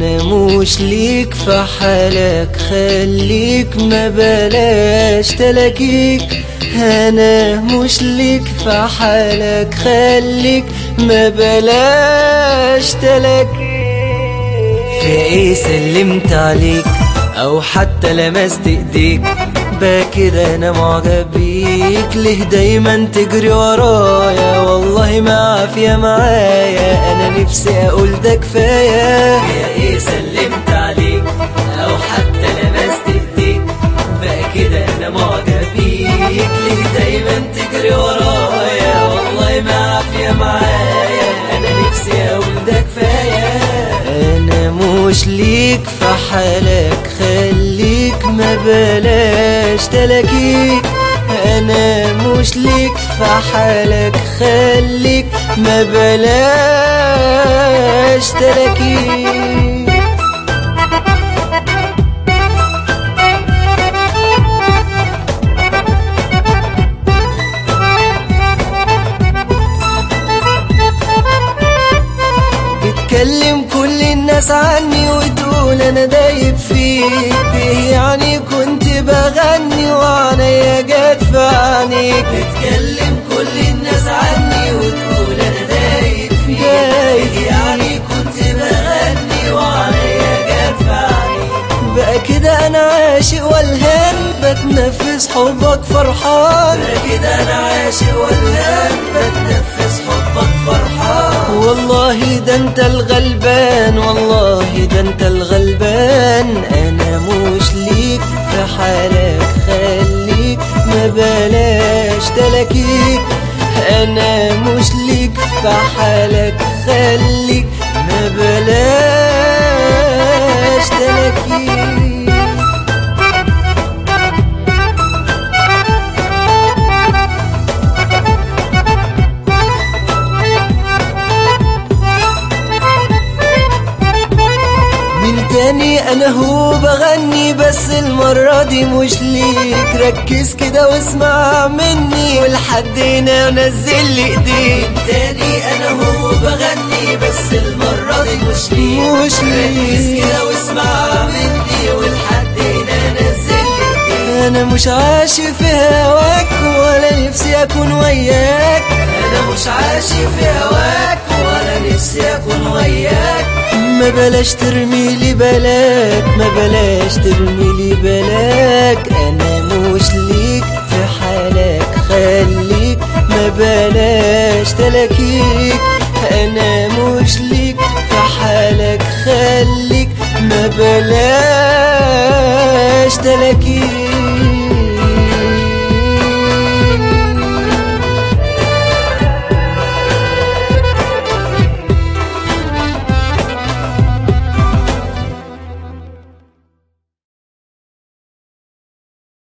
انا مش ليك في حالك خليك ما بلاش تلاكيك انا مش ليك في حالك خليك ما بلاش تلاكيك في ايه سلمت عليك او حتى لمست ايديك بقى كده انا معجب بيك ليه دايما تجري ورايا والله ما عافية معايا انا نفسي اقول ده كفاية يا ايه سلمت عليك او حتى لمست ايديك بقى كده انا معجب بيك ليه دايما تجري ورايا والله ما عافية معايا انا نفسي اقول ده كفاية انا مش ليك في حالك خليك ما بلاش تلاكيك انا مش ليك في حالك خليك ما بلاش تلاكيك بتكلم كل الناس عني وتقول انا دايب فيك ايه يعني كنت بغني وعنيا جت في عينيك بتكلم كل الناس عني وتقول انا دايب فيك دايب يعني كنت بغني وعليا جت في عينيك بقى كده انا عاشق والهان بتنفس حبك فرحان بقى كده انا عاشق والهان بتنفس حبك فرحان والله ده انت الغلبان والله ده انت الغلبان انا مش ليك في حالك خليك ما بلاش تلاكيك انا مش ليك في حالك خليك ما بلاش تلاكيك من تاني انا هو بغني بس المرة دي مش ليك ركز كده واسمع مني ولحد هنا نزل لي ايديك تاني انا هو بغني بس المرة دي مش ليك مش ركز ليك كده واسمع مني والحد هنا نزل لي انا مش عاشق في هواك ولا نفسي اكون وياك انا مش عاشق في هواك ولا نفسي اكون وياك ما بلاش ترمي لي بلاك ما بلاش ترمي لي بلاك انا مش ليك في حالك خليك ما بلاش تلاكيك انا مش ليك في حالك خليك ما بلاش